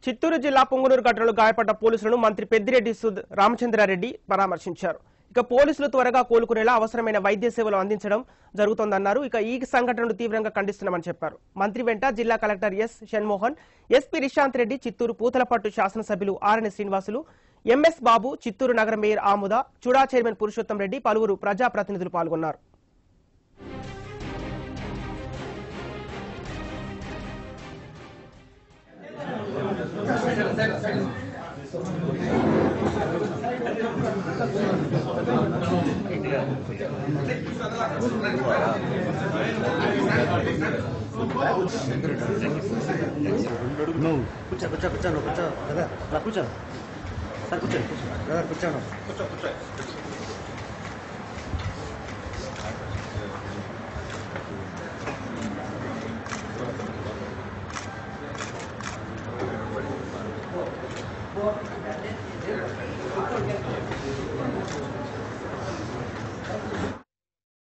చిత్తూరు జిల్లా పొంగునూరు ఘటనలో గాయపడ్డ పోలీసులను మంత్రి పెద్దిరెడ్డి సుద్ రామచంద్రారెడ్డి పరామర్శించారు ఇక పోలీసులు త్వరగా కోలుకునేలా అవసరమైన వైద్య సేవలు అందించడం జరుగుతోందన్నారు ఇక ఈ సంఘటనను తీవ్రంగా ఖండిస్తున్నామని చెప్పారు మంత్రి వెంట జిల్లా collector S Shanmohan SP Nishant Reddy Chittoor Puthalapattu శాసనసభ్యులు ఆర్ఎన్ శ్రీనివాసులు ఎంఎస్ బాబు చిత్తూరు నగర మేయర్ ఆముద చుడా చైర్మన్ పురుషోత్తం రెడ్డి పలువురు ప్రజాప్రతినిధులు పాల్గొన్నారు నువ్వు కూర్చో కూర్చో కూర్చో నువ్వు కూర్చో కదా రా కూర్చో సార్ కూర్చోండి కదా కూర్చోను